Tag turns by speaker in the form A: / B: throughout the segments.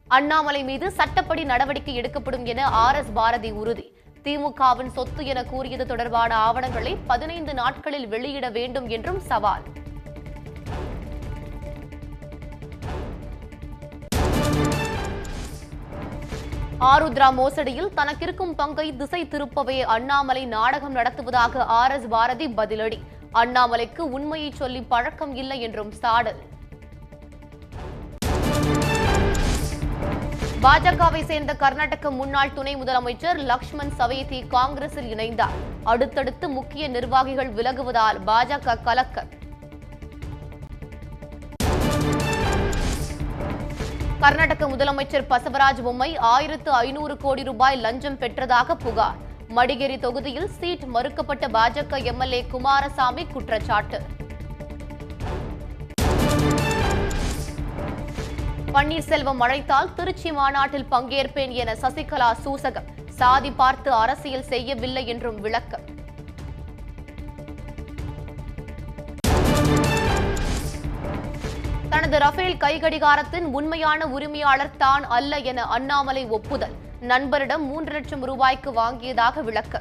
A: அண்ணாமலை மீது சட்டப்படி நடவடிக்கை எடுக்கப்படும் என ஆர் எஸ் பாரதி உறுதி திமுகவின் சொத்து என கூறியது தொடர்பான ஆவணங்களை பதினைந்து நாட்களில் வெளியிட வேண்டும் என்றும் சவால் ஆருத்ரா மோசடியில் தனக்கிருக்கும் பங்கை திசை திருப்பவே அண்ணாமலை நாடகம் நடத்துவதாக ஆர் எஸ் பாரதி பதிலடி அண்ணாமலைக்கு உண்மையை சொல்லி பழக்கம் இல்லை என்றும் சாடல் பாஜகவை சேர்ந்த கர்நாடக முன்னாள் துணை முதலமைச்சர் லக்ஷ்மண் சவேதி காங்கிரஸில் இணைந்தார் அடுத்தடுத்து முக்கிய நிர்வாகிகள் விலகுவதால் பாஜக கலக்கம் கர்நாடக முதலமைச்சர் பசவராஜ் பொம்மை ஆயிரத்து ஐநூறு கோடி ரூபாய் லஞ்சம் பெற்றதாக புகார் மடிகேரி தொகுதியில் சீட் மறுக்கப்பட்ட பாஜக எம்எல்ஏ குமாரசாமி குற்றச்சாட்டு பன்னீர்செல்வம் அழைத்தால் திருச்சி மாநாட்டில் பங்கேற்பேன் என சசிகலா சூசகம் சாதி பார்த்து அரசியல் செய்யவில்லை என்றும் விளக்கம் தனது ரஃபேல் கைகடிகாரத்தின் உண்மையான உரிமையாளர் தான் அல்ல என அண்ணாமலை ஒப்புதல் நண்பரிடம் மூன்று லட்சம் ரூபாய்க்கு வாங்கியதாக விளக்கம்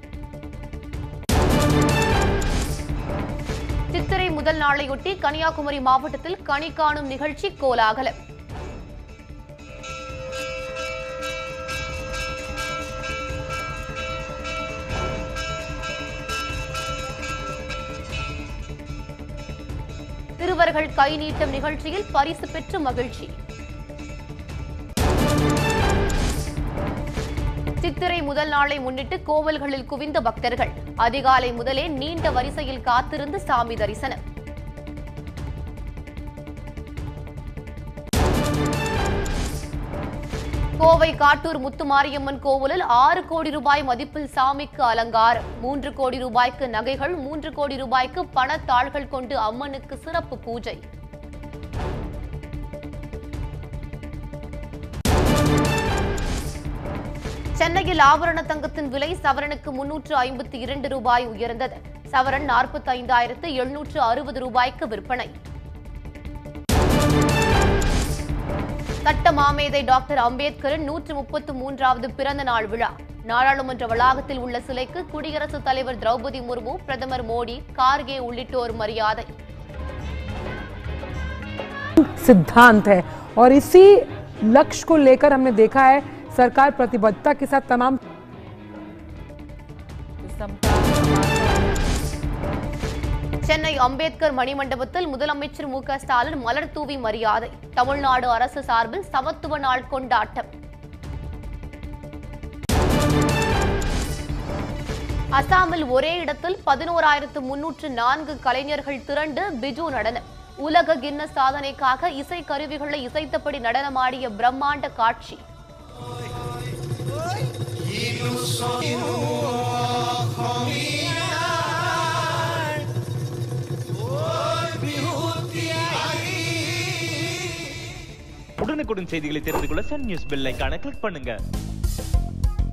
A: சித்திரை முதல் நாளையொட்டி கன்னியாகுமரி மாவட்டத்தில் கனி காணும் நிகழ்ச்சி கோலாகலம் சிறுவர்கள் கை நீட்டும் நிகழ்ச்சியில் பரிசு பெற்று மகிழ்ச்சி சித்திரை முதல் நாளை முன்னிட்டு கோவில்களில் குவிந்த பக்தர்கள் அதிகாலை முதலே நீண்ட வரிசையில் காத்திருந்து சாமி தரிசனம் கோவை காட்டூர் முத்துமாரியம்மன் கோவிலில் ஆறு கோடி ரூபாய் மதிப்பில் சாமிக்கு அலங்காரம் மூன்று கோடி ரூபாய்க்கு நகைகள் மூன்று கோடி ரூபாய்க்கு பணத்தாள்கள் கொண்டு அம்மனுக்கு சிறப்பு பூஜை சென்னையில் ஆபரண தங்கத்தின் விலை சவரனுக்கு முன்னூற்று ஐம்பத்தி இரண்டு ரூபாய் உயர்ந்தது சவரன் நாற்பத்தி ஐந்தாயிரத்து எழுநூற்று அறுபது ரூபாய்க்கு விற்பனை சட்ட மாமேதை டாக்டர் அம்பேத்கரின் நூற்று முப்பத்து மூன்றாவது பிறந்த நாள் விழா நாடாளுமன்ற வளாகத்தில் உள்ள சிலைக்கு குடியரசுத் தலைவர் திரௌபதி முர்மு பிரதமர் மோடி கார்கே உள்ளிட்டோர் மரியாதை
B: सिद्धांत है और इसी लक्ष्य को लेकर हमने देखा है सरकार प्रतिबद्धता के साथ तमाम
A: சென்னை அம்பேத்கர் மணிமண்டபத்தில் முதலமைச்சர் மு க ஸ்டாலின் மலர் தூவி மரியாதை தமிழ்நாடு அரசு சார்பில் சமத்துவ நாள் கொண்டாட்டம் அசாமில் ஒரே இடத்தில் பதினோராயிரத்து முன்னூற்று நான்கு கலைஞர்கள் திரண்டு பிஜு நடனம் உலக கின்னஸ் சாதனைக்காக இசை கருவிகளை இசைத்தபடி நடனமாடிய பிரம்மாண்ட காட்சி
C: உடனுக்குடன் செய்திகளை தெரிந்து கொள்ள சன் நியூஸ் பெல் ஐகானை கிளிக் பண்ணுங்க